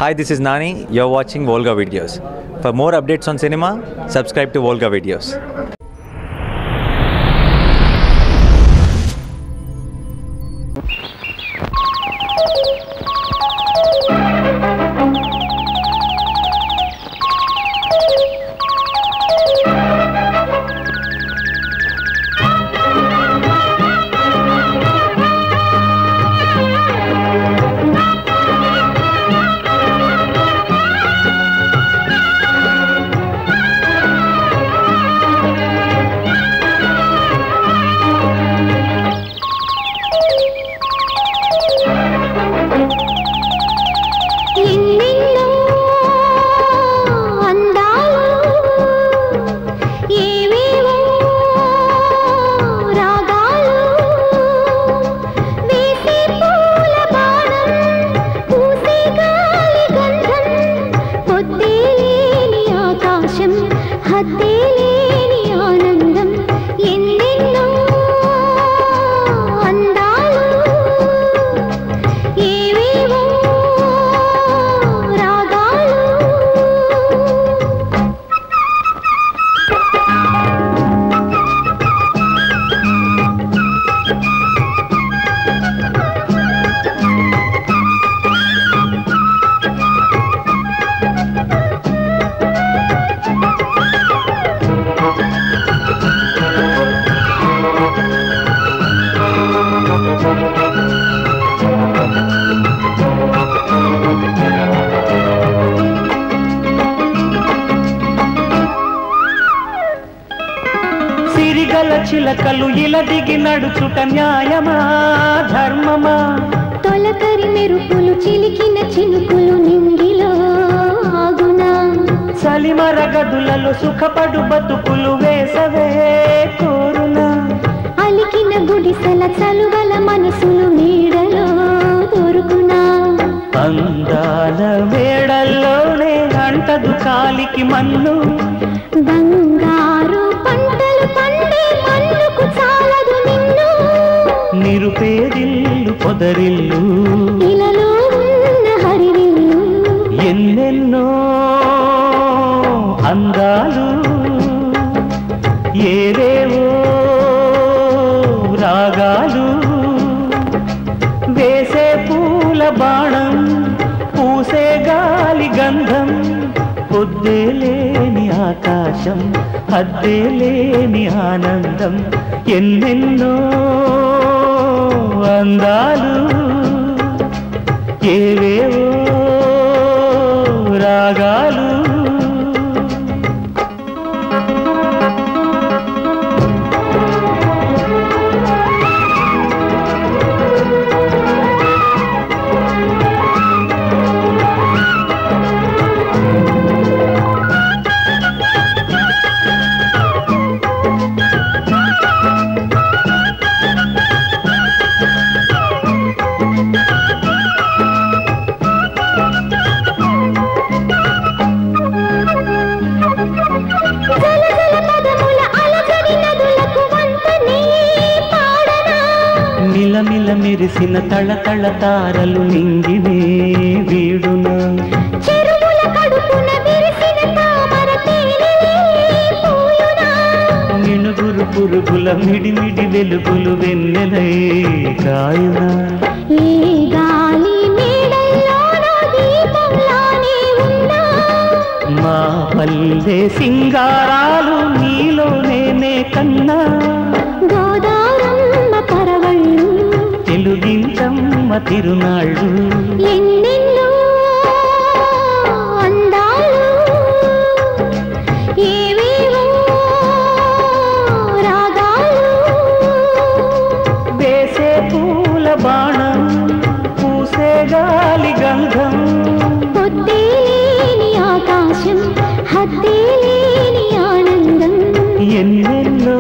Hi, this is Nani. You're watching Volga Videos. For more updates on cinema, subscribe to Volga Videos. ఎన్నెన్నో అందాలు ఏవేవో రాగాలు వేసే పూల బాణం పూసే గాలి గంధం పొద్దే లేని ఆకాశం హద్దే లేని ఆనందం ఎన్నెన్నో అందాలు ఏవేవో రాగాలు సిరిగల చిలకలు ఇలా దిగి నడుచుట న్యాయమా ధర్మమా తొలకరి మెరుపులు చిలికిన చినుకులు నింగిలో ఆగునా చలిమర గదులలో సుఖపడు బతుకులు వేసవే కోరునా అలికిన గుడిసెల చలువల మనసులు నీడలో దొరుకునా అందాల మేడల్లోనే అంటదు కాలికి మన్ను బంగారు పంటలు పండే మన్నుకు చాలదు నిన్ను నిరుపేదిల్లు పొదరిల్లు ఇలలో ఉన్న హరివిల్లు ఎన్నెన్నో అందాలు ఏదేవో రాగాలు వేసే పూల బాణం పూసే గాలి గంధం పొద్దే లేని ఆకాశం హద్దే లేని ఆనందం ఎన్నెన్నో అందాలు ఏవేవో రాగాలు జల జల పదముల అలజడి నదులకు వంతనే పాడనా మిలమిల మెరిసిన తళతళ తారలు నింగినే వీడునా చెరువుల కడుపున విరిసిన తామర తేనెలే పూయునా మిణుగురు పురుగుల మిడిమిడి వెలుగులు వెన్నెలై కాయునా ఈ గాలి మేడల్లోన దీపంలానే ఉన్నా మా పల్లె సింగారాలు నీలో నేనే కన్నా గోదారమ్మ పరవళ్ళు తెలుగించమ్మ తిరునాళ్ళు ఎన్నెన్నో అందాలు ఏవేవో రాగాలు వేసే పూల బాణం పూసే గాలి గంధం పొద్దే లేని ఆకాశం హద్దే లేని ఆనందం ఎన్నెన్నో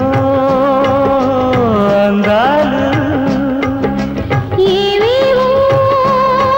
అందాలు ఏవేవో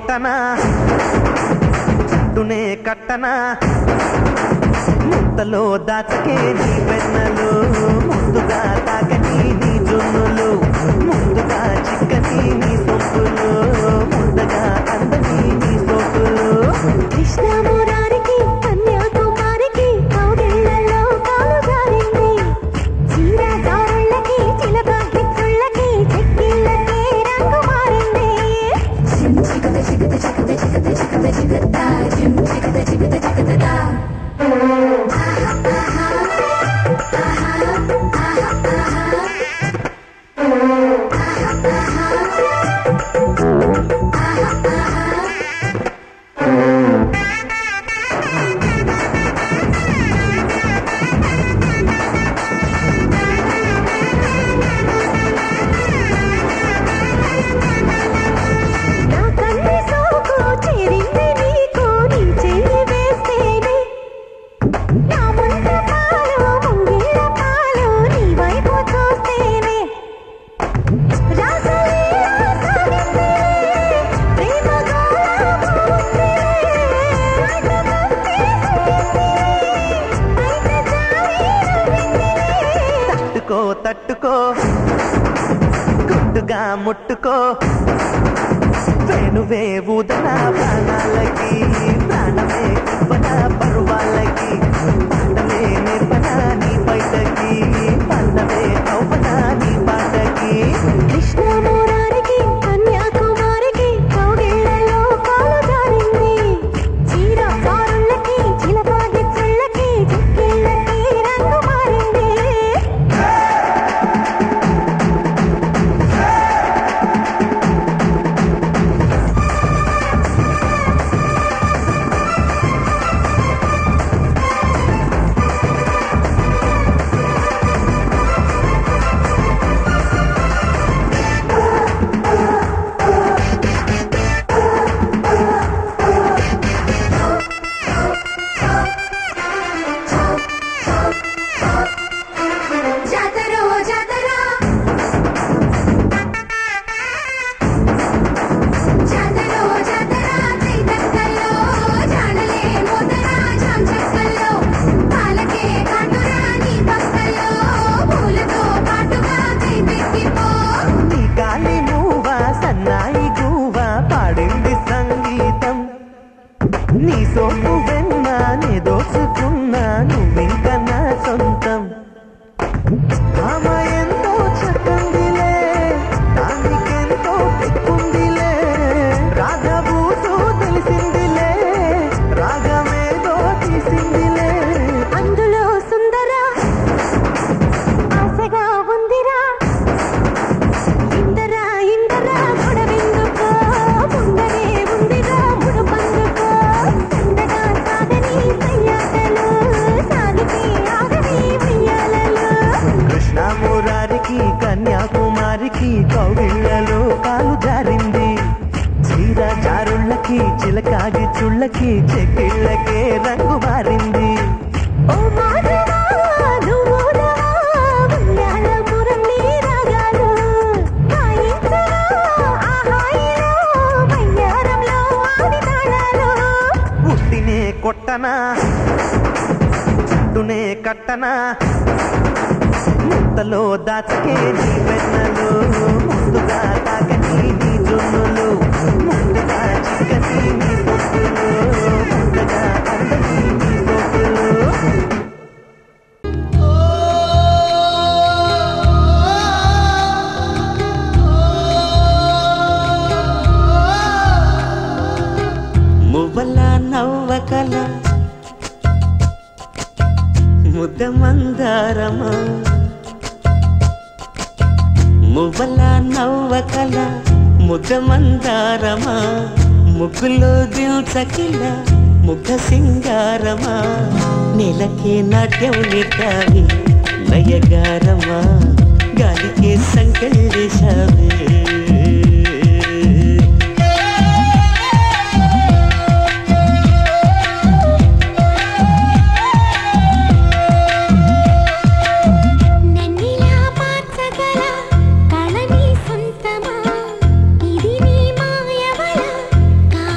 కొట్టనా చుట్టూనే కట్టనా ముత్తలో దాచకే నీ పెన్నలు ముందుగా తాకని నీ జున్నులు ముందుగా చిక్కని నీ సొంపులు ముందుగా అందని నీ సోకులు కృష్ణమురారికి కన్యాకుమారికి కౌగిళ్ళలో కాలు జారింది చీర జారుళ్ళకి చిలక గిచ్చుళ్ళకి చెక్కిళ్ళకి రంగు మారింది నా కన్ను సోకు చేరింది నీకు నీ చెయ్యి వేస్తేనే నా ముంత పాలు ముంగిళ్ళ పాలు నీ వైపు చూస్తేనే రాసలీలా సాగింది ప్రేమ గోళ మోగింది బయట జారి తట్టుకో తట్టుకో గుట్టుగా ముట్టుకో వేణువే ఊదన ప్రాణాలకి ప్రాణమే ఇవ్వన పరువాలకి పాటలే నిర్వన నీ బయటకి పల్లవే అవ్వన నీ పాటకి కృష్ణమురారికి కన్యాకుమారికి కౌగిళ్ళలో కాలు జారింది చీర సారుళ్ళకి చిలక గిచ్చుళ్ళకి చిక్కిళ్ళకి రంగు మారింది జాతరో జాతర జాతరో జాతర చైతక్కల్లో జాడలే మోతర జాం చెక్కల్లో పాలకే కాటురా నీ పక్కల్లో పూలతో పాటుగా కైపెక్కిపో నీ కాలి మూవ సన్నాయి గువ్వ పాడింది సంగీతం నీ సోపు వెన్న నే దోచుకున్నా నువ్వింక నా సొంతం ఆమ ఎంతో చక్కందిలే దానికెంతో తిక్కుందిలే రాధబూసు తెలిసిందిలే రాగమేదో తీసిందిలే అందులో సుందర ఆశగా ఉందిరా ఇందరా ఇందరా గొడవెందుకో ముందరే ఉందిరా ముడుపందుకో సందగా సాగని సయ్యాటలు సాగితే ఆగని ఉయ్యాలలు కృష్ణ మురారికి కన్యాకుమారికి కౌగిళ్ళలో కాలు జారింది చీర చారుళ్ళకి చిలకాగి చుళ్ళకి చెక్కిళ్ళకే రంగు మారింది ఓ మాధవా నువ్వురా ఉయ్యాల మురళి రాగాలు హాయించరా ఆ హాయిలో వయ్యారంలో ఆది తాళాలు ఉట్టినే కొట్టనా చుట్టూనే కట్టనా ముత్తలో దాచకే నీ వెన్నలు ముందుగా తాకని నీ జున్నులు ముందుగా చిక్కని నీ సొత్తులు ముందుగా అందని నీ సోకులు మువ్వల నవ్వకల ముద్ద మందారమా మువ్వల నవ్వకల ముద్ద మందారమా ముగ్గులో దిల్చకిల ముగ్ధ సింగారమా నెలకే నాట్యం నిట్టావి నయగారమా గాలికే సంకల్లేశావే నన్నిలా మార్చగల కళ నీ సొంతమా ఇది నీ మాయవల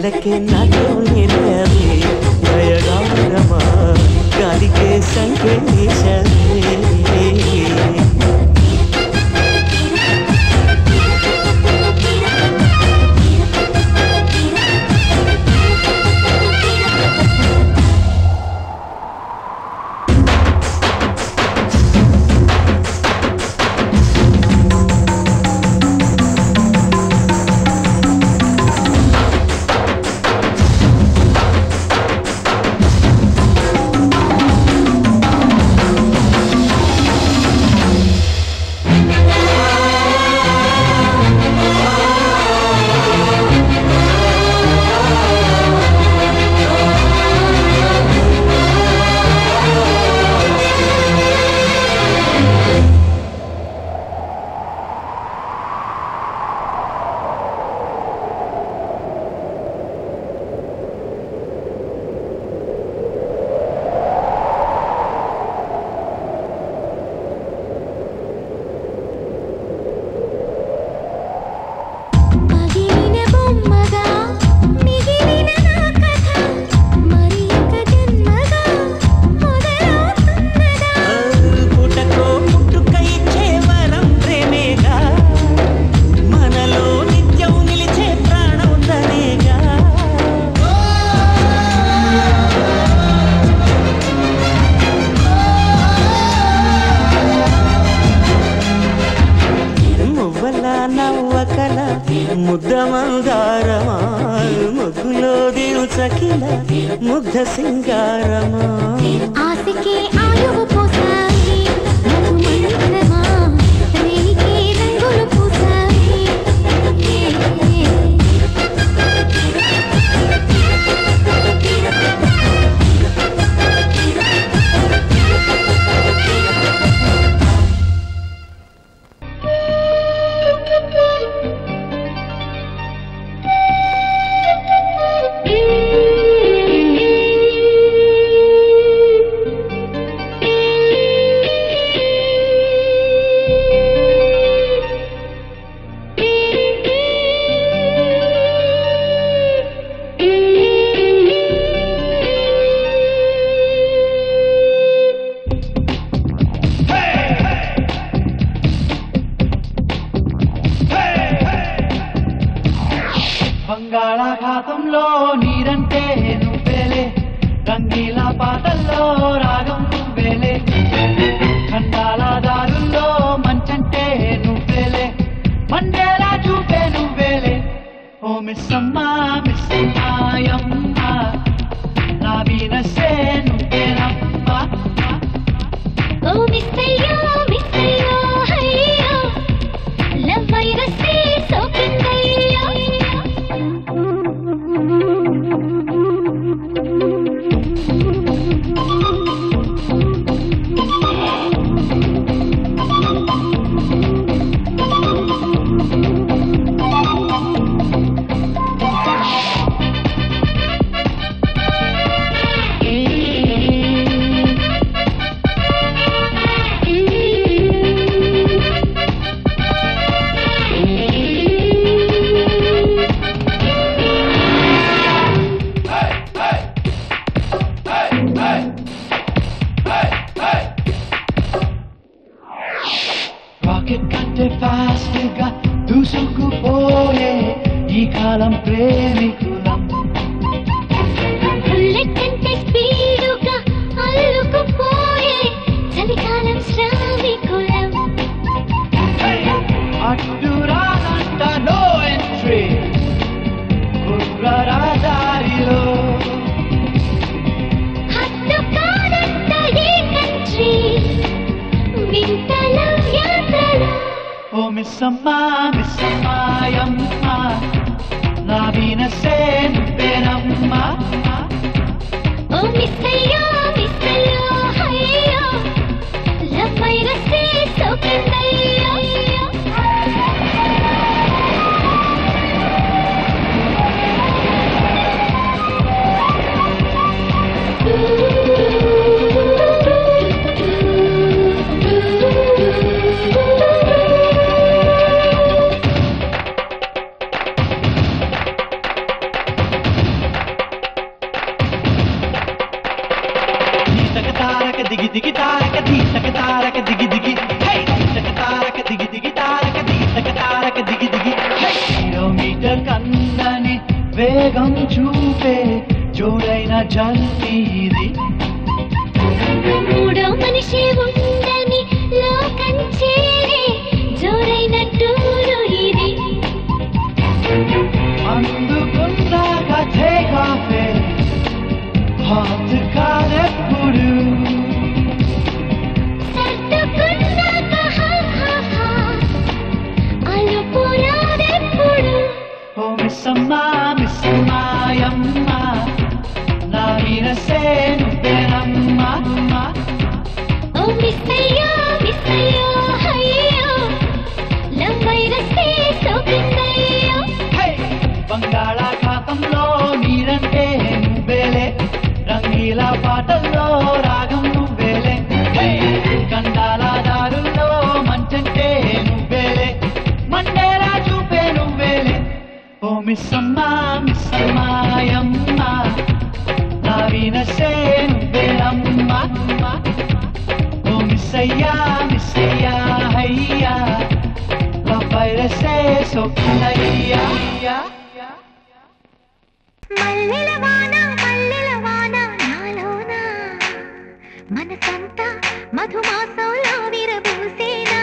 నేలకే నాతో నిలవే దయగారమా గాలికే సంకేశవే పగిలిన బొమ్మగా మిగిలిన నా కథ మరి ఒక జన్మగా మొదలవుతున్నదా పుటకో పుట్టుక ఇచ్చే వరం ప్రేమేగా మనలో నిత్యం నిలిచే ప్రాణం తనేగా మువ్వల నవ్వకల ముద్ద మందారమా ముగ్గులో దిల్చకిల ముగ్ధ సింగారమా ఆశకే ఆయువు పోసాయి మధు మంత్రమా రేయికే రంగులు పూసాయి బంగాళాఖాతంలో నీరంటే నువ్వేలే రంగీల పాటల్లో రాగం నువ్వేలే ఖండాల దారుల్లో మంచంటే నువ్వేలే మండేలా చూపే నువ్వేలే ఓ మిస్సమ్మా మిస్సమ్మాయమ్మ నా వీనసే నువ్వేనమ్మా ఓ మిస్సయ్యో మిస్సయ్యో హయ్యో లవ్ వైరసే సోకిందయ్యో రాకెట్ కంటే ఫాస్ట్ గా దూసుకుపోయే ఈ కాలం ప్రేమికులం బుల్లెట్ కంటే స్పీడుగా అల్లుకుపోయే చలికాలం శ్రామికులం అడ్డురానంట నో ఎంట్రీ కుర్రరాదారిలో హద్దు కాదంట ఏ కంట్రీ వింతల యాత్రలో ఓ మిస్సమ్మా మిస్సమ్మాయమ్మ నా వీనసే నువ్వేనమ్మా ఓ మిస్సయ్యో మిస్సయ్యో హయ్యో లవ్ వైరసే సోకిందయ్యో తారక దిగి దిగి హై తక తారక దిగి దిగి తారక దిగి తక తారక దిగి దిగి హై కిలోమీటర్ కన్నని వేగం చూపే జోడైన జల్ది ఇది మూడో మనిషి ఉండని లోకం చేరే జోరైన టూరు ఇది అందుకున్నాక టేక్ ఆఫ్ హాట్ కాదెప్పుడు సర్దుకున్నాక హా హా హా అలుపు రాదెప్పుడు ఓ మిస్సమ్మా మిస్సమ్మాయమ్మ నా వీరసే నువ్వేనమ్మా ఓ మిస్సయ్యో మిస్సయ్యో అయ్యో లంబైరస్తే సోకిందయ్యో హే! బంగాళాఖాతంలో నీరంటే నువ్వేలే రంగీల పాటల్లో రాగం నువ్వేలే హే! కండాల దారుల్లో మంచంటే నువ్వేలే మండేలా చూపే నువ్వేలే ఓ మిస్సమ్మా మిస్సమ్మాయమ్మ నా వీనసే నువ్వేనమ్మా ఓ మిస్సయ్యా మిస్సయ్యా హయ్యా La pairese సొక్కులయ్యా మల్లెల వాన మల్లెల వాన నాలోన మనసంతా మధుమాసంలో విరబూసేనా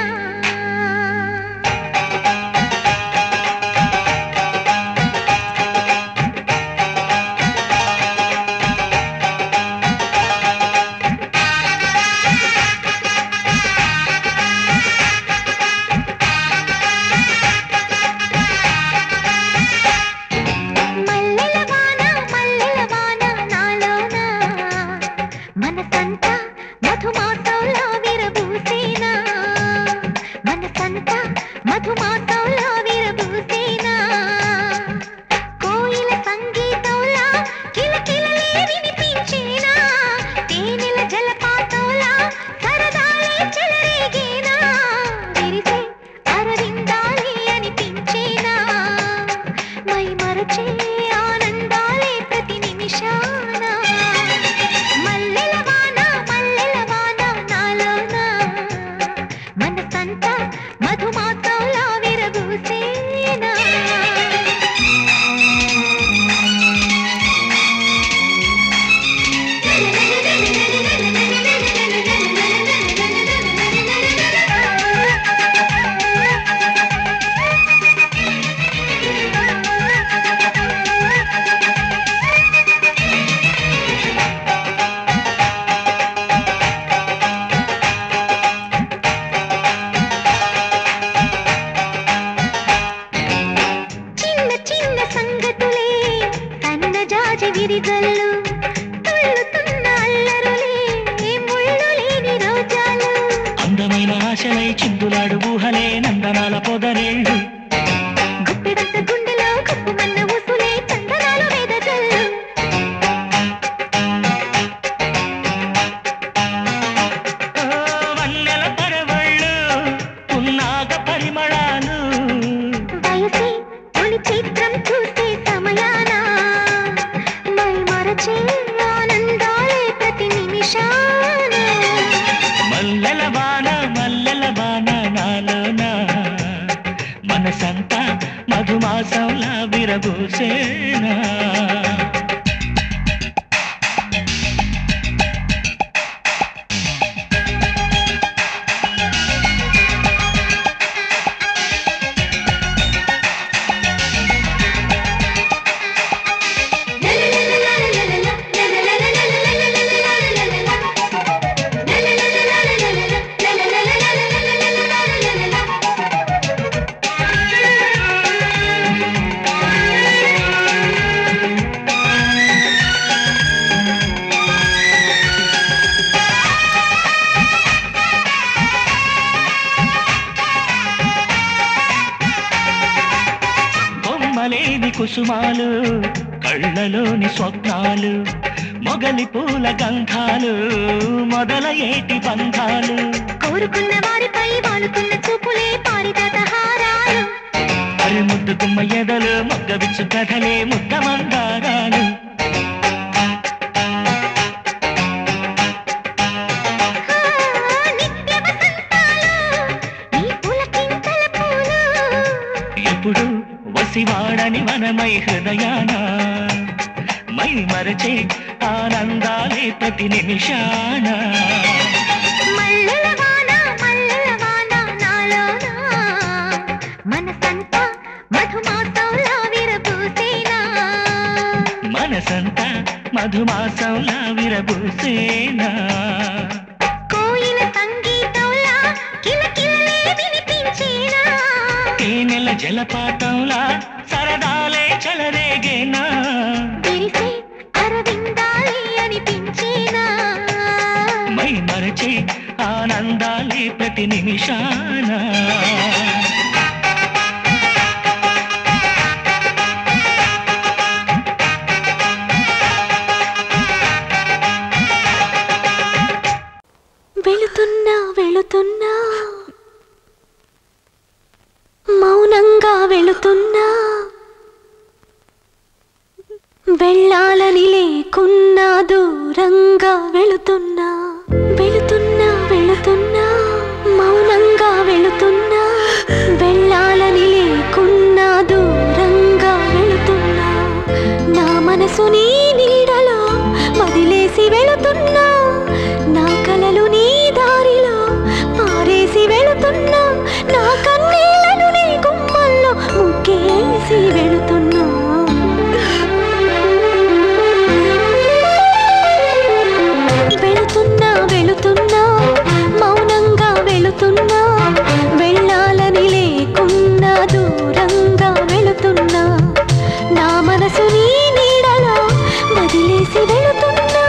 మల్లెల వాన మల్లెల వాన నాలోన మనసంతా మధుమాసంలో విరబూసేనా మనసంతా మధుమాసంలో విరబూసేనా కోయిల సంగీతంలా కిలకిలలే వినిపించేనా తేనెల జలపాతంలా సరదాలే చెలరేగేనా విరిసే అరవిందాలే అనిపించేనా మై మరచే ఆనందాలే ప్రతి నిమిషాన మల్లెల వాన మల్లెల వాన నాలోన మనసంతా మధుమాసంలా విరబూసేనా చిన్న చిన్న సంగతులే సన్న జాజి విరిగల్లు తుళ్ళుతున్న అల్లరులే ముళ్ళు లేని రోజాలు అందమైన ఆశలై చిందులాడు ఊహలే నందనాల పొదరేళ్ళు గుప్పెడంత గుండెలో కప్పుమన్న ఊసులే చందనాలు వేదజల్లు ఓ వన్నెల పరవళ్ళు ఉన్నాగ పరిమళాలు వయసే తొలి చిత్రం చూసే సమయాన మై మరచే ఆనందాలే ప్రతి నిమిషాన మల్లెల వాన మల్లెల వాన నాలోన మనసంతా మధుమాసంలా విరబూసేనా బొమ్మలేని కుసుమాలు కళ్ళలోని స్వప్నాలు మొగలి పూల గంధాలు మొదల ఏటి బంధాలు కోరుకున్న వారిపై వాలుకున్న చూపులే పారిజాత హారాలు అరి ముద్దు గుమ్మ ఎదలు మొగ్గ విచ్చు కథలే ముద్ద మందారాలు ఆ, నిత్య ఎప్పుడు వసివాడని మనమై హృదయాన మై మరచే ఆనందాలే ప్రతి నిమిషాన మల్లెల వాన మల్లెల వాన నాలోనా మనసంతా మధుమాసంలా విరబూసేనా మనసంతా మధుమాసంలా విరబూసేనా కోయిల సంగీతంలా కిలకిలలే వినిపించేనా తేనెల జలపాతంలా సరదాలే చలరేగేనా విరిసే అరవిందాలే అనిపించేనా మై మరచే ఆనందాలే ప్రతి నిమిషాన వెళుతున్నా వెళుతున్నా మౌనంగా వెళుతున్నా వెళ్ళాలని లేకున్నా దూరంగా వెళుతున్నా వెళుతున్నా వెళుతున్నా మౌనంగా వెళుతున్నా వెళ్ళాలని లేకున్నా దూరంగా వెళుతున్నా నా మనసు నీ నీడలో వదిలేసి వెళుతున్నా నా కలలు నీ దారిలో పారేసి వెళుతున్నా నా కన్నీళ్లను నీ గుమ్మల్లో ముగ్గేసి వెళుతున్నా వెళుతున్నా వెళుతున్నా మౌనంగా వెళుతున్నా వెళ్ళాలని లేకున్నా దూరంగా వెళుతున్నా నా మనసు నీ నీడలో వదిలేసి వెళుతున్నా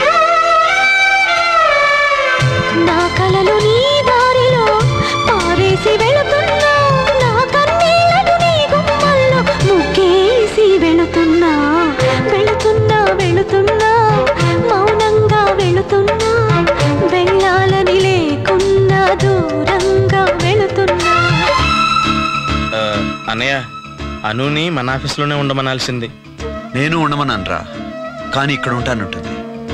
నా కలలు నీ దారిలో పారేసి వెళుతున్నా నా కన్నీళ్లను నీ గుమ్మల్లో ముగ్గేసి వెళుతున్నా వెళుతున్నా వెళుతున్నా మౌనంగా వెళుతున్నా వెళ్ళాలని లేకున్నా దూరంగా వెళుతున్నా ఆ, అన్నయ్య అనుని మన ఆఫీస్లోనే ఉండమనాల్సింది నేను ఉండమనరా కానీ ఇక్కడ ఉంటానంటుంది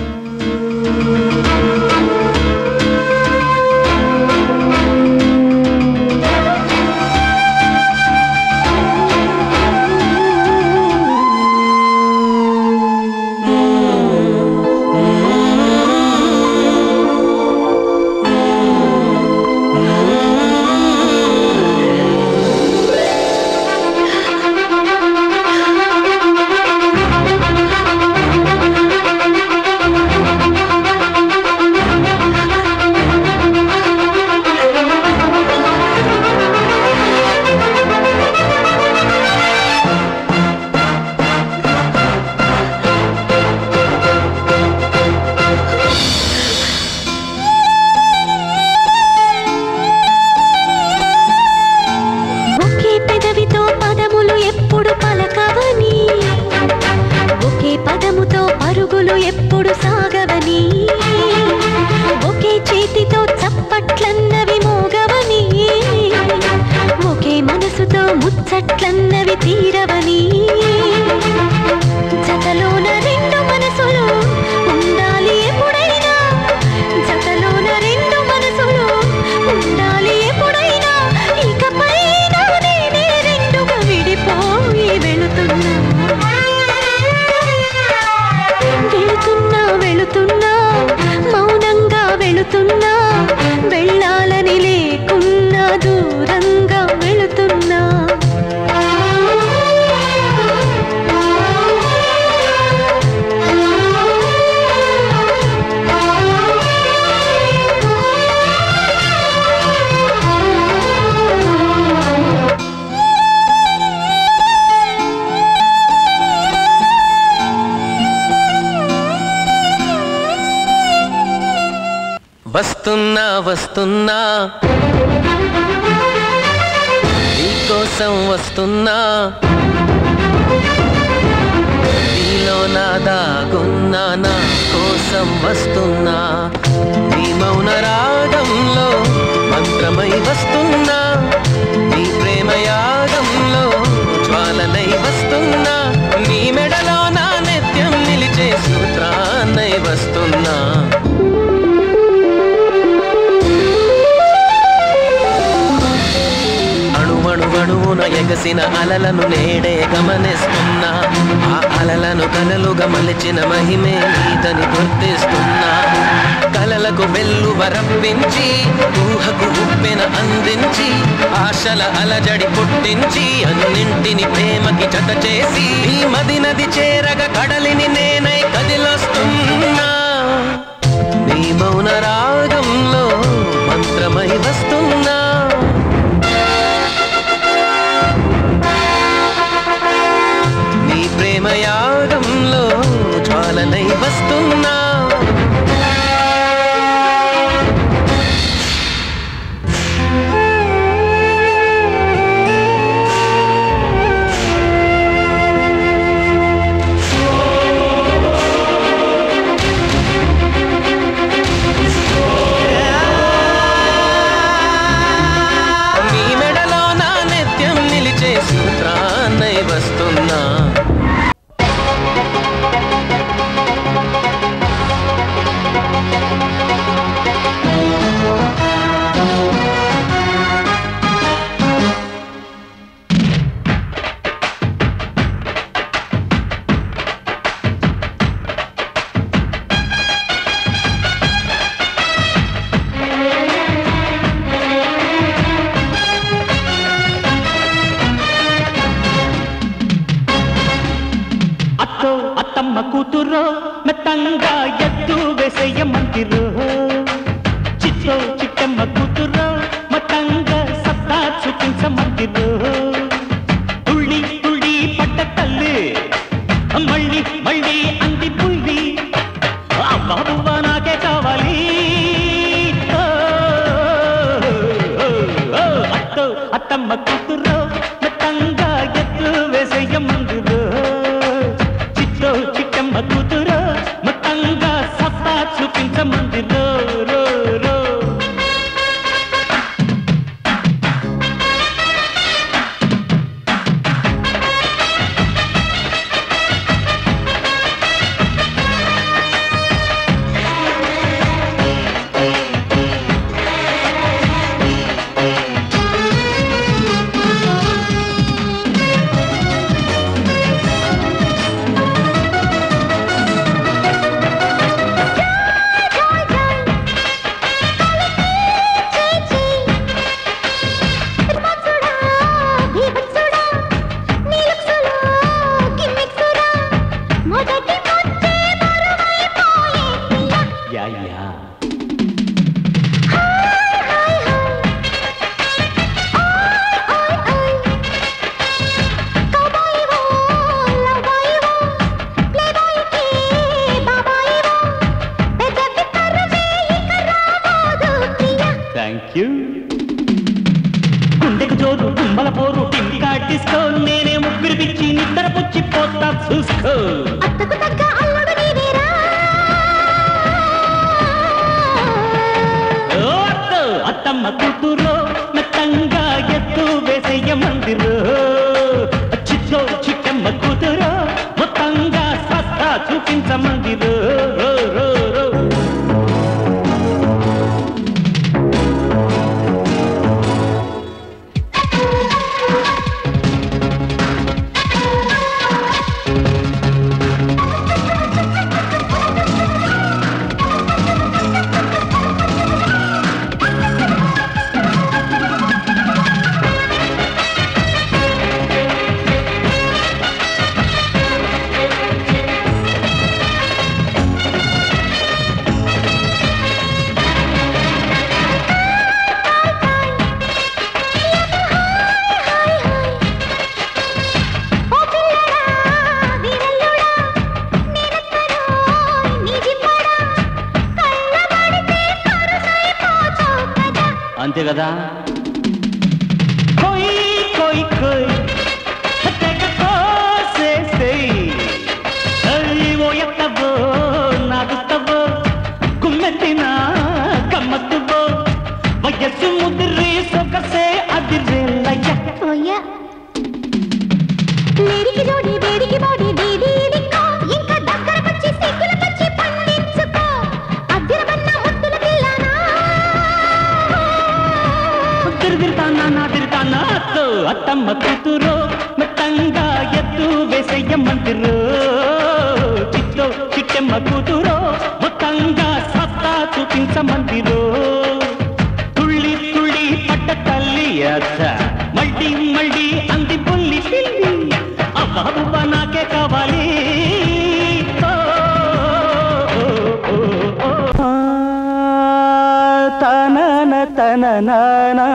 ఒకే పెదవితో పదములు ఎప్పుడు పలకవని ఒకే పదముతో పరుగులు ఎప్పుడు సాగవని ఒకే చేతితో చప్పట్లన్నవి మోగవని ఒకే మనసుతో ముచ్చట్లన్నవి తీరవని జతలోన రెండు మనసులు ఉండాలి ఎప్పుడైనా జతలోన రెండు మనసులు ఉండాలి ఎప్పుడైనా ఇకపై నేనే రెండుగా విడిపోయి వెళుతున్నా వెళుతున్నా వెళుతున్నా మౌనంగా వెళుతున్నా వెళ్ళాలని లేకున్నా దూరంగా వెళుతున్నా వస్తున్నా వస్తున్నా నీకోసం వస్తున్నా నీలో నా దాగున్నా నా కోసం వస్తున్నా నీ మౌన రాగంలో మంత్రమై వస్తున్నా నీ ప్రేమ యాగంలో జ్వాలనై వస్తున్నా నీ మెడలో నా నిత్యం నిలిచే సూత్రాన్నై వస్తున్నా అణువణువణువున ఎగసిన అలలను నేడే గమనిస్తున్నా ఆ అలలను కలలుగా మలిచిన మహిమే నీదని గుర్తిస్తున్నా కలలకు వెల్లు వరప్పించి ఊహకు ఉప్పెన అందించి ఆశల అలజడి పుట్టించి అన్నింటిని ప్రేమకి జత చేసి ఈ మది నది చేరగ కడలిని నేనై కదిలొస్తున్నా నీ మౌన రాగంలో మంత్రమై వస్తున్నా నీ ప్రేమ యాగంలో జ్వాలనై వస్తున్నా నీ మెడలో నా నిత్యం నిలిచే సూత్రాన్నై వస్తున్నా అత్తో అత్తమ్మ కూతురు మెత్తంగా ఎత్తు వేసేయమంతిరు చిత్తో చిట్టమ్మ కూతురు మతంగా సత్తా చూపించమంతిరు తుళ్ళి తుళ్ళి పడ్డ తల్లి మళ్ళీ మళ్ళీ అంది పుల్లి ఆ బాబువ్వ నాకే కావాలి ఓ, ఓ, ఓ, అత్తో అత్తమ్మ కూతురు మెత్తంగా ఎత్తు వేసేయమందురు చిట్టో చిట్టమ్మ కూతురు మొత్తంగా సత్తా చూపించమందిరో రో రో యా యా థ్యాంక్ యూ గుండెకు జోరు తుమ్మల పోరు టింకా డిస్కో నేనే ముగ్గురు పిచ్చి నిద్ర పుచ్చి పోతా చూసుకో ఓ అత్తో, అత్తమ్మ కూతురు మెత్తంగా ఎత్తు వేసేయ మందిరు చిచ్చో చిక్కమ్మ కూతురు మొత్తంగా సస్తా చూపించమందిరు రో రో రో అంతే కదా కోయి కోయి కోయి తెగ కోసేసేయ్. అయ్యి ఓ ఎత్తవో నాదుతవో గుమ్మెత్తిన గమ్మత్తువో వయస్సు ముదిరి సొగసే అదిరేలయ్య లేడికి జోడి వేడికి బాడీ డీడీ దిక్కో ఇంకా దగ్గరకొచ్చి సిగ్గుల పచ్చి పండించుకో అద్దెరబన్న ముద్దుల పిల్లనా తిరిగితానా నా తిరిగి తనాతో అత్తమ్మ కూతురో మెత్తంగా ఎత్తు వేసయ్య మందిరో చిట్టో చిట్టెమ్మ కూతురో మొత్తంగా సత్తా చూపించమందిరో తుళ్ళి తుళ్ళి పట్ట తల్లి అత్త మళ్ళీ మళ్ళీ అంది పుల్లి పిల్లి అవ్వ నాకే కావాలి ఓ, ఓ, ఓ, ఓ, ఓ. తనన తన నానా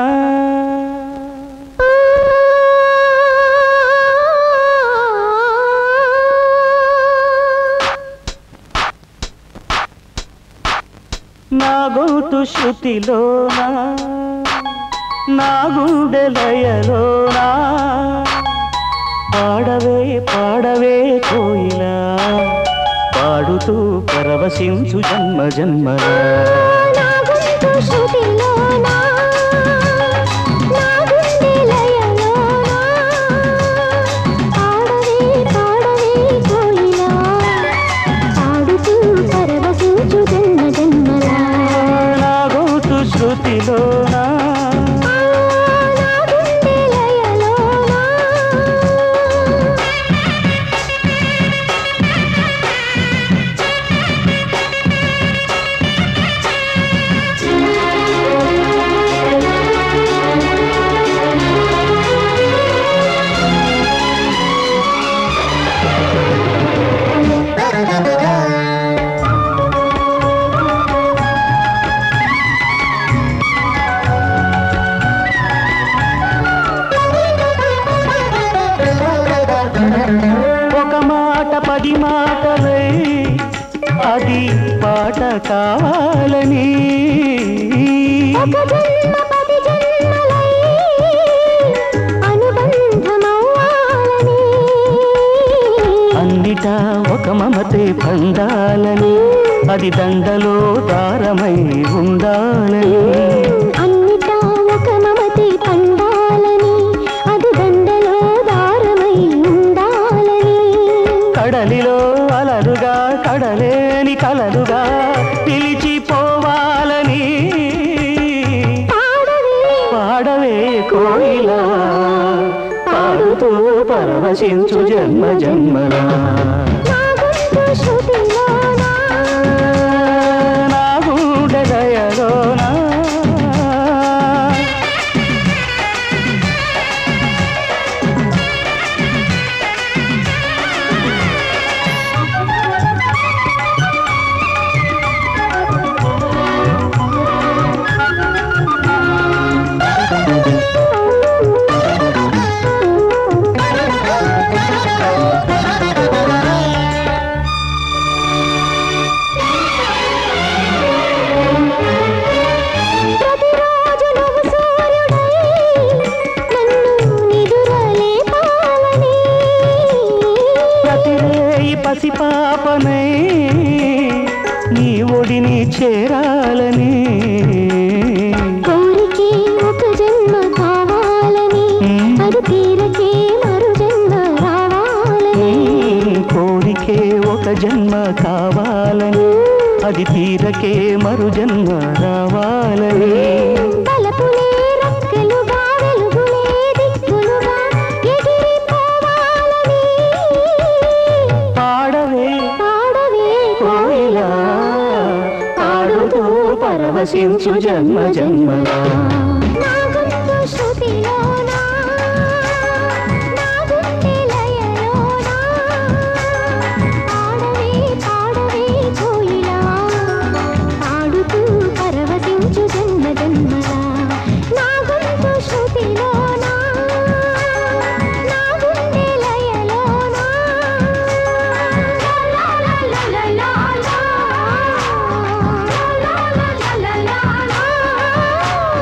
నా గొంతు శృతిలోనా నా గుండె లయలోనా పాడవే పాడవే కోయిలా పాడుతూ పరవశించు జన్మ జన్మలా నా గొంతు శృతిలోనా, నా గుండె లయలోనా, పాడవే పాడవే కోయిలా, పాడుతూ పరవశించు జన్మ జన్మలా. నా గొంతు శృతిలోనా ఆ, నా గుండె లయలోనా, ఒక మాట పది మాటలై అది పాట కావాలని ఒక జన్మ పది జన్మలై అనుబంధమవ్వాలని. అన్నిటా ఒక మమతే పండాలని అది దండలో దారమై ఉండాలని అన్నిటా ఒక మమతే పండాలని అది దండలో దారమై ఉండాలని కడలిలో అలలుగా కడలేని కలలుగా పిలిచిపోవాలని పాడవే పాడవే కోయిలా పాడుతూ పరవశించు జన్మ జన్మలా నా గొంతు శృతిలోనా, నా గుండె దయలోనా ప్రతిరోజు నువ్వు సూర్యుడై నన్ను నిదురలేపాలని. ప్రతిరేయి పసిపాపనై నీ ఒడిని చేరాలని కోరికే ఒక జన్మ కావాలని అది తీరకే మరు జన్మ రావాలని కోరికే ఒక జన్మ కావాలని అది తీరకే మరు జన్మ రావాలని తలపులే రెక్కలుగా వెలుగులే దిక్కులుగా ఎగిరిపోవాలని పాడవే పాడవే కోయిలా పాడుతూ పరవశించు జన్మ జన్మలా నా గొంతు శృతిలోనా, నా గుండె లయలోనా, పాడవే పాడవే కోయిలా, పాడుతూ పరవశించు జన్మ జన్మలా. నా గొంతు శృతిలోనా, నా గుండె లయలోనా, లా లా లా లా లా లా, లా లా లా లా లా లా.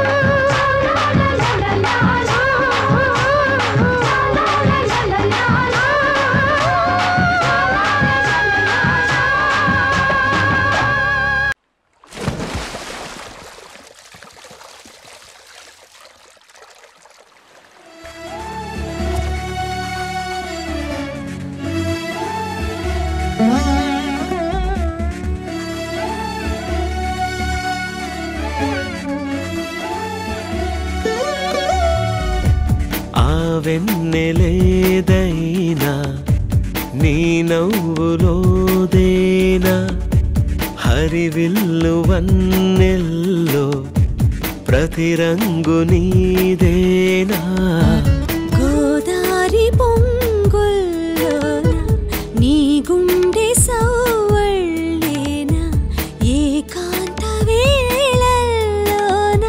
వెన్నెలేదైనా నీ నవ్వులోదేనా హరివిల్లు వన్నెల్లో ప్రతి రంగు నీదేనా గోదారి పొంగుల్లోన నీ గుండె సవ్వళ్ళేన ఏకాంత వేళల్లోన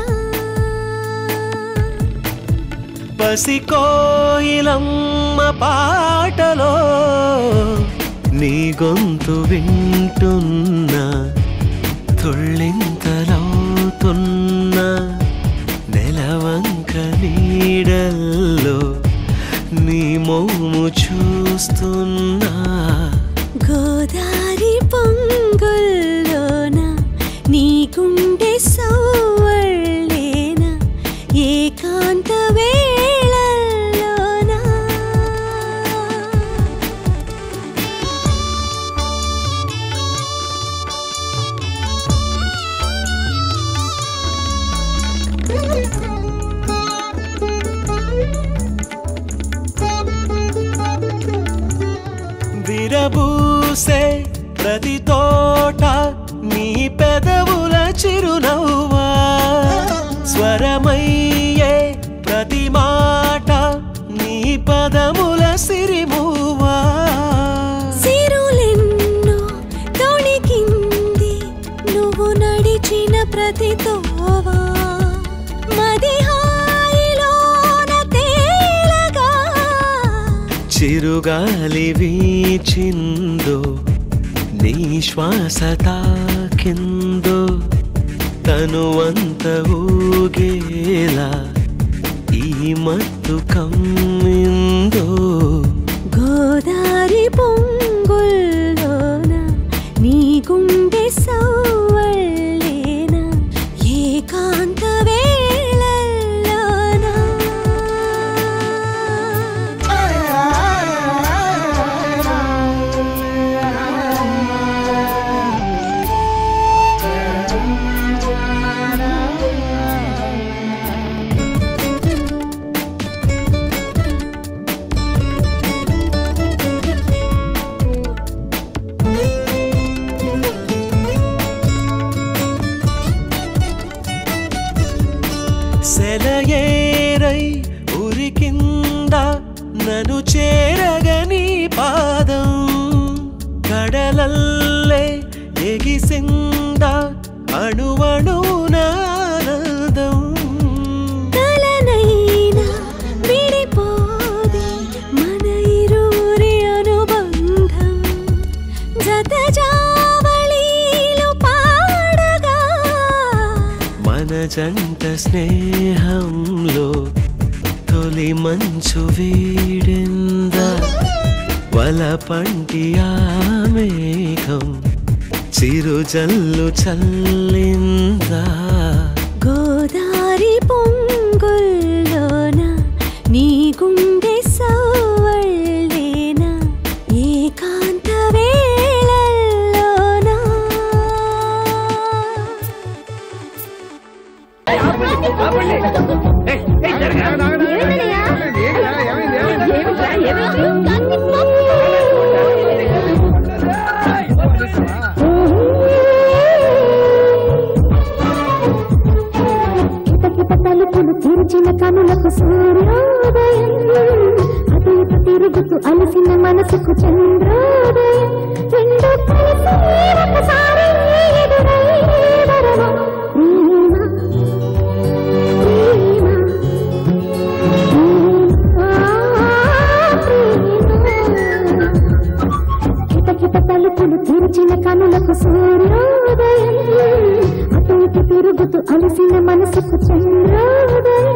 పసికోయిలమ్మ పాటలో నీ గొంతు వింటున్నా తుళ్ళింతలవుతున్నా నెలవంక నీడల్లో నీ మోము చూస్తున్నా గోదారి పొంగుల్లోన నీ గుండె సవ్వళ్ళేన ఏకాంత వేళల్లోన విరబూసే ప్రతి తోట నీ పెదవుల చిరునవ్వా స్వరమయ్యే ప్రతి మాట నీ పదముల సిరిమువా సిరులెన్నో తొణికింది నువ్వు నడిచిన ప్రతి తోవా మది హాయిలోన తేలగా చిరుగాలి వీచిందో నీ శ్వాస తాకిందో తనువంత ఊగేలా ఈ మత్తు కమ్మిందో గోదారి పొంగుల్లోన నీ గుండె సవ్వళ్ళేన ఏకాంత వేళల్లోన సెలయేరై ఉరికింద నన్ను చేరగని పాదం కడలల్లే ఎగిసింద అణువణునానందం కలనైనా విడిపోదే మన ఇరువురి అనుబంధం జత జావళీలు పాడగా మన జంట స్నేహంలో తొలి మంచు వీడిందా వల పంటి ఆ మేఘం చిరుజల్లు చల్లిందా గోదారి పొంగుల్లోన నీ గుండె సవ్వళ్ళేన ఏకాంత వేళల్లోన తలుపులు తెరిచిన కనులకు సూర్యోదయం అటు ఇటు తిరుగుతూ అలసిన మనసుకు చంద్రోదయం రెండు కలిసి ఒకసారి ఎదురై వరమ ప్రేమ కిటకిట తలుపులు తెరిచిన కనులకు సూర్యోదయం అటు ఇటు తిరుగుతూ అలసిన మనసుకు చంద్రోదయం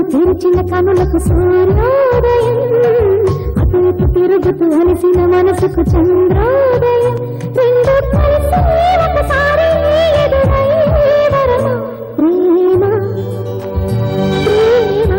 తెరిచిన కనులకు సూర్యోదయం అటు ఇటు తిరుగుతూ అలసిన మనసుకు చంద్రోదయం రెండు కలిసి ఒకసారి ఎదురై వరమ ప్రేమ ప్రేమ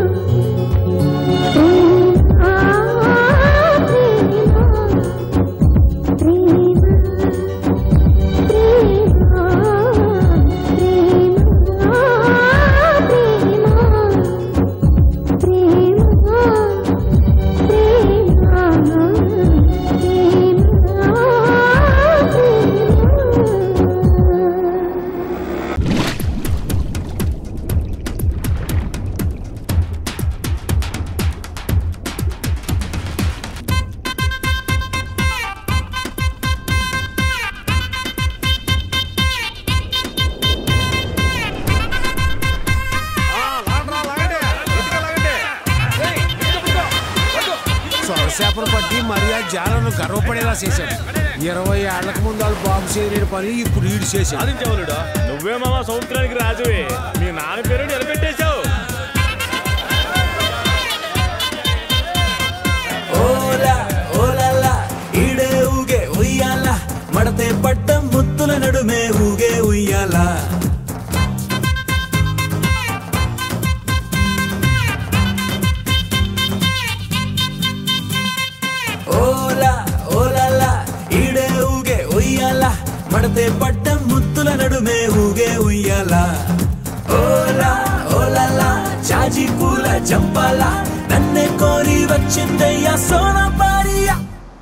సొరసేపలు పట్టి మరి ఆ జాలను గర్వపడేలా చేశాడు ఇరవై ఏళ్లకు ముందు వాళ్ళు బాబు చేయలేని పని ఇప్పుడు ఈడు చేశాడు నువ్వే మామ సముద్రానికి రాజువే మీ నాన్న పేరు నిలబెట్టేశావు ఓలా ఓలలా ఈడే ఊగే ఉయ్యాల మడతే పట్టం ముత్తుల నడుమే ఊగే ఉయ్యాల ఓలా ఓలలా ఈడే ఊగే ఉయ్యాల మడతే పట్టం ముత్తుల నడుమే ఊగే ఉయ్యాల ఓలా ఓలలా చాజీ పూల చంపాల నన్నే కోరి వచ్చిందయ్యా సోనా పారియా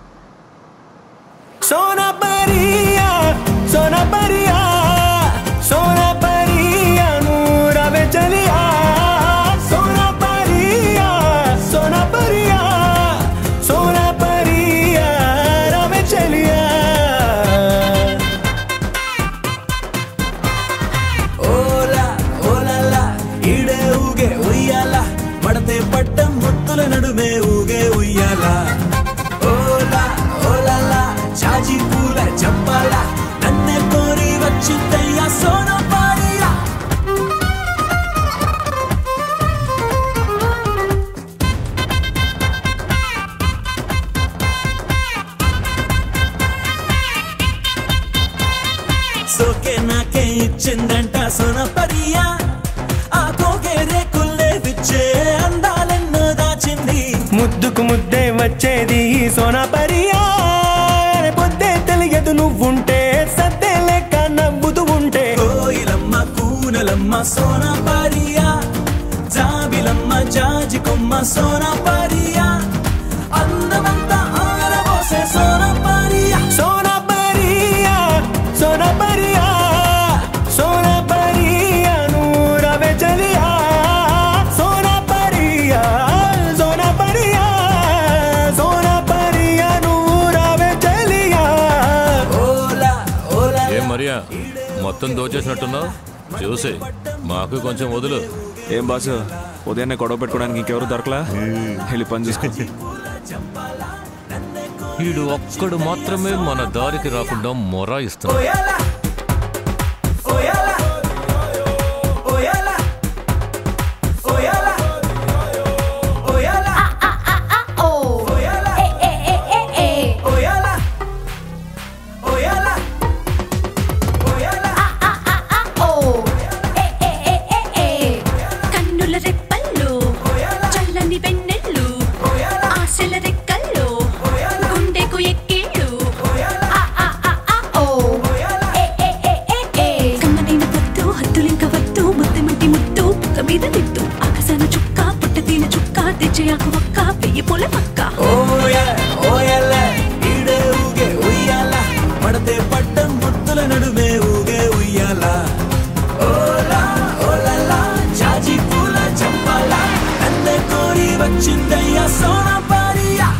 సోనా పారియా సోనా పారియా సోనా పారియా నూరవే చలియా సోనా పారియా సోనా పారియా సోనా పారియా రవే చలియా ఓలా ఓలలా ఈడే ఊగే ఉయ్యాల మడతే పట్టం ముత్తుల నడుమే ఊగే ఉయ్యాల ఓలా ఓలలా చాజీ పూల చంపాల నన్నే కోరి వచ్చిందయ్యా సోన పారియా సోకే నాకే ఇచ్చిందంట సోన పరియా ఆ కోకే రేకుల్లే విచ్చే అందాలెన్నో దాచింది ముద్దుకు ముద్దే వచ్చేది సోనా పరియా అరే పొద్దే తెలియదు నువ్వుంటే సద్దే లెక్క నవ్వుతూ ఉంటే కోయిలమ్మ కూనలమ్మ సోనా పరియా జాబిలమ్మ జాజి కొమ్మ సోనా పరియా అందమంతా ఆరబోసే సోనా పరియా సోనా పరియా సోనా పరియా సోనా పరియా నూరవే చలియా సోనా పరియా సోనా పరియా సోనా పరియా నూరవే చలియా ఓలా ఓలా ఏం మరియా మొత్తం దోచేసినట్టున్నావు చూసి మాకు కొంచెం వదులు ఏం బాసు ఉదయాన్నే గొడవ పెట్టుకోవడానికి ఇంకెవరు దొరకలా వెళ్ళి పని చూసుకో వీడు ఒక్కడు మాత్రమే మన దారికి రాకుండా మొర ఇస్తున్నాడు ఓయాలా ఓయాలా ఓయాలా ఓయాలా ఓ ఓయాలా ఏ ఏ ఏ ఏ ఏ ఓయాలా ఓయాలా ఓయాలా ఓ ఏ ఏ ఏ ఏ ఏ కన్నుల రెప్పల్లో చల్లని వెన్నెళ్ళు ఆశల రెక్కల్లో గుండెకు ఎక్కిళ్ళు ఆ ఆ ఆ ఆ ఓ ఏ ఏ ఏ ఏ ఏ కమ్మనైన పొద్దు హద్దులింక వద్దు ముద్దు మంటి ముద్దు పుక్క మీద తిట్టు ఆకాశాన చుక్క పుట్టతీన చుక్క తెచ్చయాకు ఒక్క వెయ్యి పూల పక్క ఓయా ఓయల ఈడే ఊగే ఉయ్యాల పడతే పట్టం ముత్తుల నడుమే ఊగే ఉయ్యాల ఓలా ఓలలా జాజి పూల చంపాల నన్నే కోరి వచ్చిందయ్యా సోనా పారియా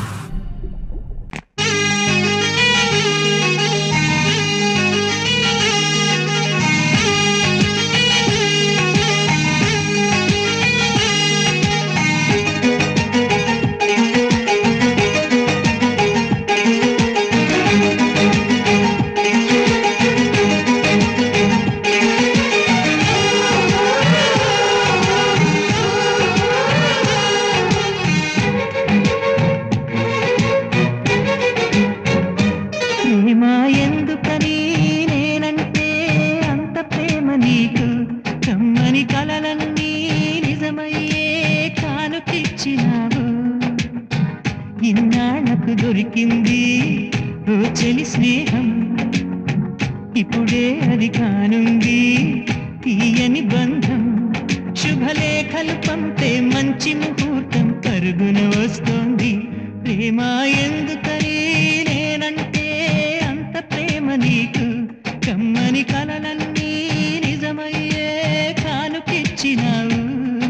దొరికింది ఓ చెలి స్నేహం ఇప్పుడే అది కానుంది తీయని బంధం శుభలేఖలు పంపే మంచి ముహూర్తం పరుగున వస్తోంది ప్రేమ ఎందుకని నేనంటే అంత ప్రేమ నీకు కమ్మని కలలన్నీ నిజమయ్యే కానుకిచ్చినావు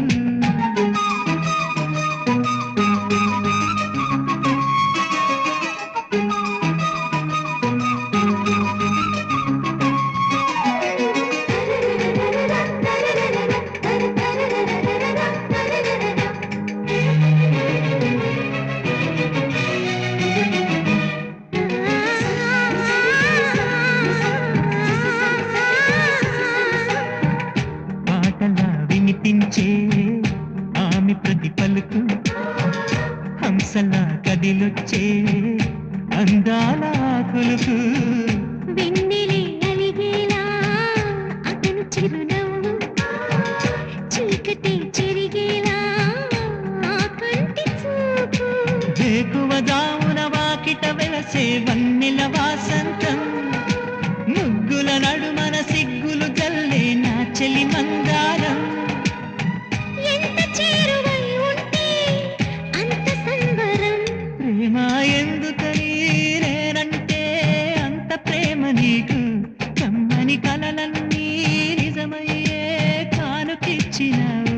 పాటలా వినిపించే ఆమె ప్రతి పలుకు హంసలా కదిలొచ్చే అందాల కొలుకు వెన్నెలే అలిగేలా అతను చిరునవ్వు చీకటి చెరిగేలా ఆ కంటి చూపు వేకువ దామున వాకిట వెలసే వన్నెల వాసంతం ముగ్గుల నడుమన సిగ్గులు జల్లే నా చెలి మందారం ఎంత చేరువై ఉంటే అంత సంబరం ప్రేమ ఎందుకని నేనంటే అంత ప్రేమ నీకు కమ్మని కలలన్నీ నిజమయ్యే కానుకిచ్చినావు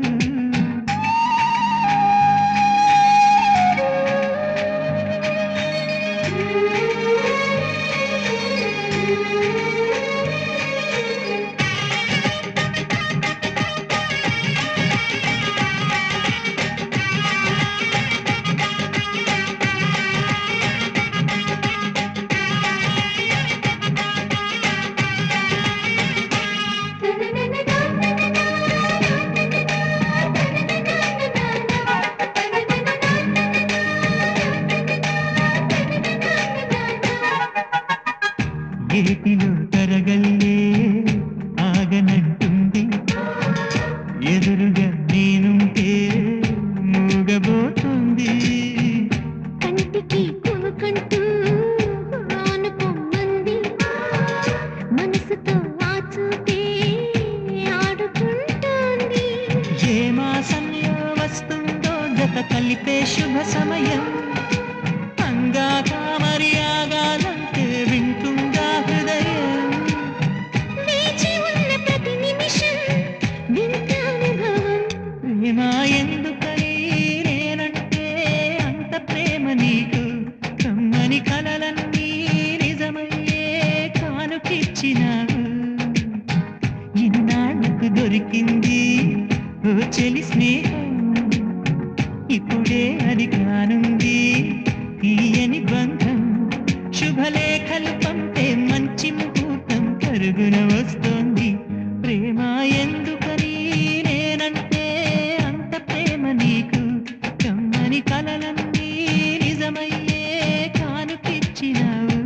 గేటిలో తరగల్లే ఆగనంటుంది ఎదురుగా నేనుంటే మూగబోతుంది కంటికి కునుకంటూ ఆనుకొమ్మంది మనసుతో ఆ చూపే ఆడుకుంటోంది ఏ మాసంలో వస్తుందో జత కలిపే శుభ సమయం అంగాక మరి ఆగాలంటే వింటుందా హృదయం వేచి ఉన్న ప్రతి నిమిషం వింత అనుభవం ప్రేమ ఎందుకని నేనంటే అంత ప్రేమ నీకు కమ్మని కలలన్నీ నిజమయ్యే కానుకిచ్చినావు ఇన్నాళ్ళకు దొరికింది ఓ చెలి స్నేహం ఇప్పుడే అది కానుంది తీయని బంధం శుభలేఖలు పంపే మంచి ముహూర్తం పరుగున వస్తోంది ప్రేమ ఎందుకని నేనంటే అంత ప్రేమ నీకు కమ్మని కలలన్నీ నిజమయ్యే కానుకిచ్చినావు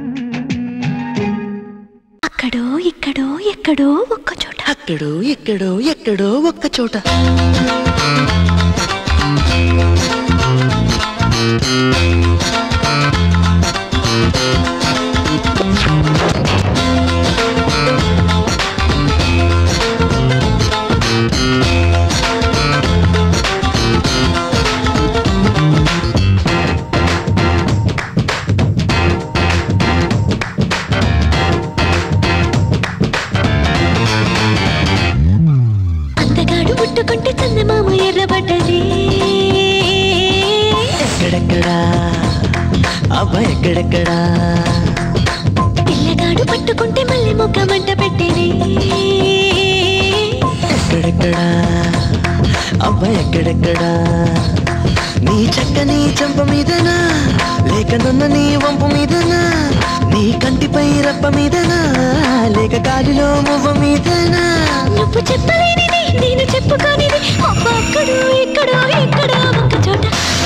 అక్కడో ఇక్కడో ఎక్కడో ఒక్క చోట అక్కడో ఎక్కడో ఎక్కడో ఒక్క చోట అందగాడు ముట్టుకుంటే చందమామ ఎర్రబడ్డది ఎక్కడెక్కడా అబ్బా ఎక్కడెక్కడా పిల్లగాడు పట్టుకుంటే మళ్ళీ మొక్క మంట పెట్టేది ఎక్కడెక్కడా అబ్బా ఎక్కడెక్కడా నీ చక్కని చంప మీదనా లేక నున్న నీ వంపు మీదనా నీ కంటిపై రప్ప మీదనా లేక గాలిలో మువ్వ మీదనా నువ్వు చెప్పలేనిది నేను చెప్పుకోనిది అబ్బ అక్కడో ఇక్కడో ఎక్కడో ఒక్క చోట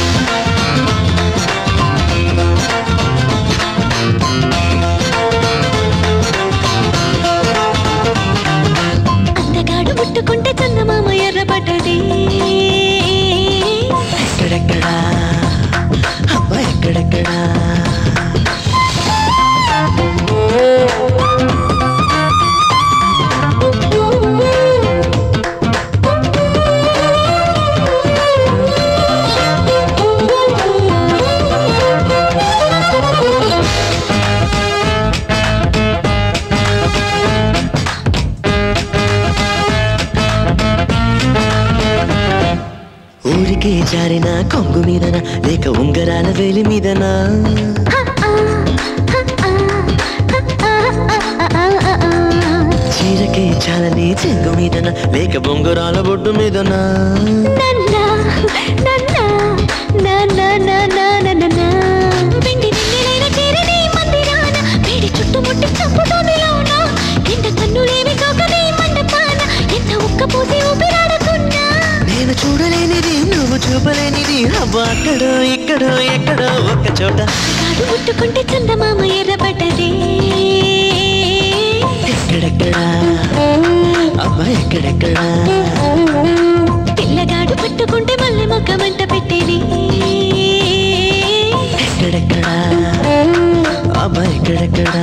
అందగాడు ముట్టుకుంటే చందమామ ఎర్రబడ్డది ఎక్కడెక్కడా అబ్బా ఎక్కడెక్కడా చీరకే జారిన కొంగు మీదనా లేక ఉంగరాల వేలి మీదనా చీరకే చాలని చెంగు మీదనా లేక బొంగరాల బొడ్డు మీదనా వెండి వెన్నెలైన చేరని మందిరాన వేడి చుట్టుముట్టి చంపుతోంది లోన ఎండ కన్నులేవి కాకని మండపాన ఎంత ఉక్కపోసి ఊపిరాడుతున్నా నేను చూడలేనిది నువ్వు చూపలేనిది అబ్బా అక్కడో ఇక్కడో ఎక్కడో ఒక్క చోట కాడు ముట్టుకుంటే చందమామ ఎర్రబడ్డది ఎక్కడెక్కడా అబ్బా ఎక్కడెక్కడా పిల్లగాడు పట్టుకుంటే మళ్ళీ మొక్క మంట పెట్టేది ఎక్కడెక్కడా అబ్బా ఎక్కడెక్కడా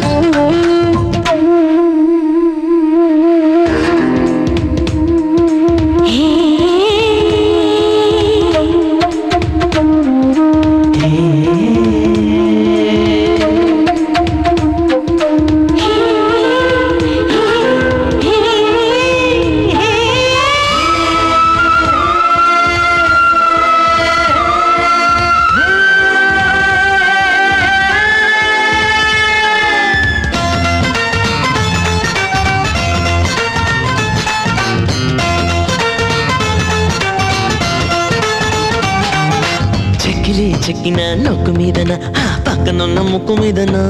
చెక్కిలి చెక్కిన నొక్కు మీదన ఆ పక్కనున్న ముక్కు మీదనా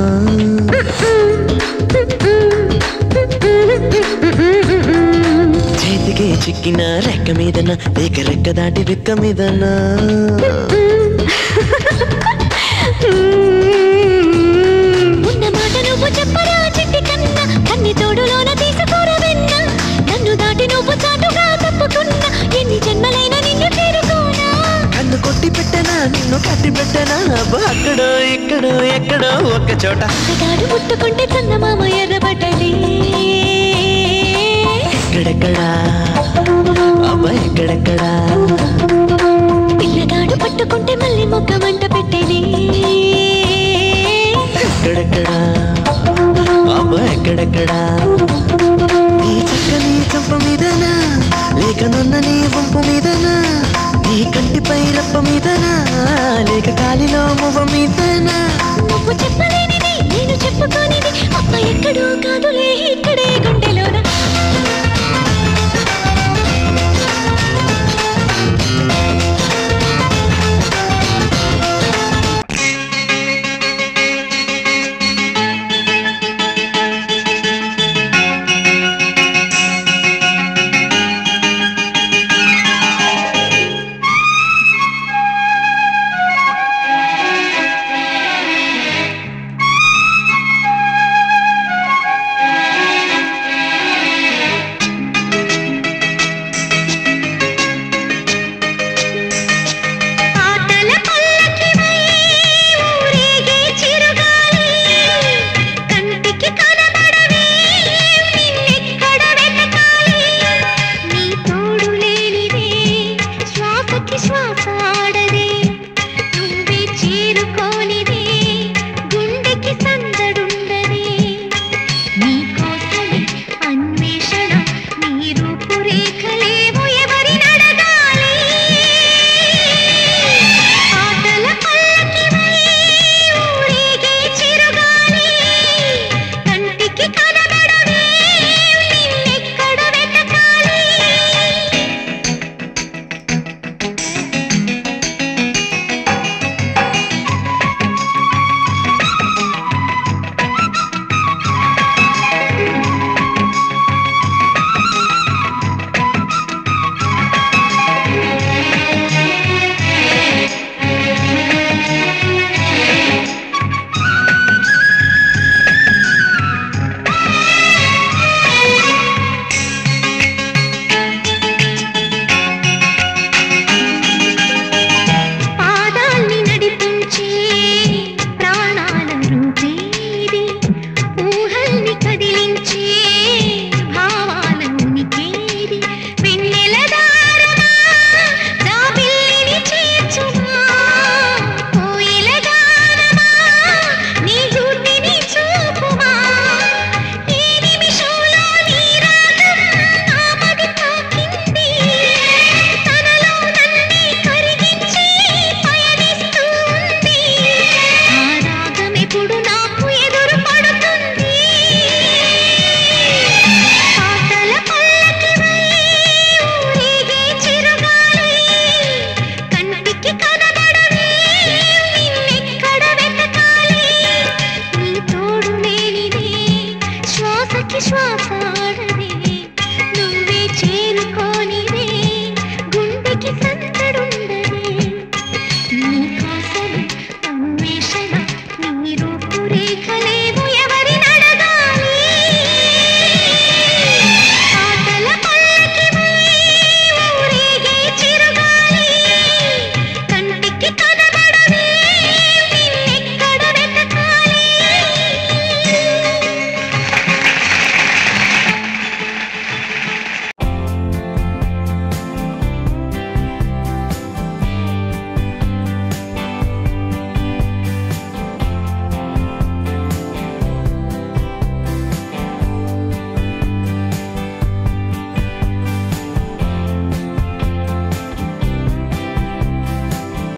చేతికి చిక్కిన రెక్క మీదన లేక రెక్క దాటి రెక్క మీదనా ఉన్న మాట నువ్వు చెప్పరా చిట్టి కన్నా కన్ని తోడులోన తీసుకోర వెన్న నన్ను దాటి నువ్వు చాటుగా తప్పుకున్నా ఎన్ని జన్మలైనా నిన్ను చేరుకోనా కన్ను కొట్టి పెట్టనా నిన్ను కట్టి పెట్టనా అబ్బా అక్కడో ఇక్కడో ఎక్కడో ఒక్క చోట అందగాడు ముట్టుకుంటే చందమామ ఎర్రబడ్డది ఎక్కడెక్కడా అబ్బా ఎక్కడెక్కడా పిల్లగాడు పట్టుకుంటే మళ్ళీ మొక్క మంట పెట్టేది ఎక్కడెక్కడా అబ్బా ఎక్కడెక్కడా నీ చక్కని చంప మీదనా లేక నున్న నీ వంపు మీదనా నీ కంటిపై రప్ప మీదనా లేక కాలిలో మువ్వ మీదనా నువ్వు చెప్పలేనిది నేను చెప్పుకోనిది అప్ప ఎక్కడో కాదులే ఇక్కడే గుండె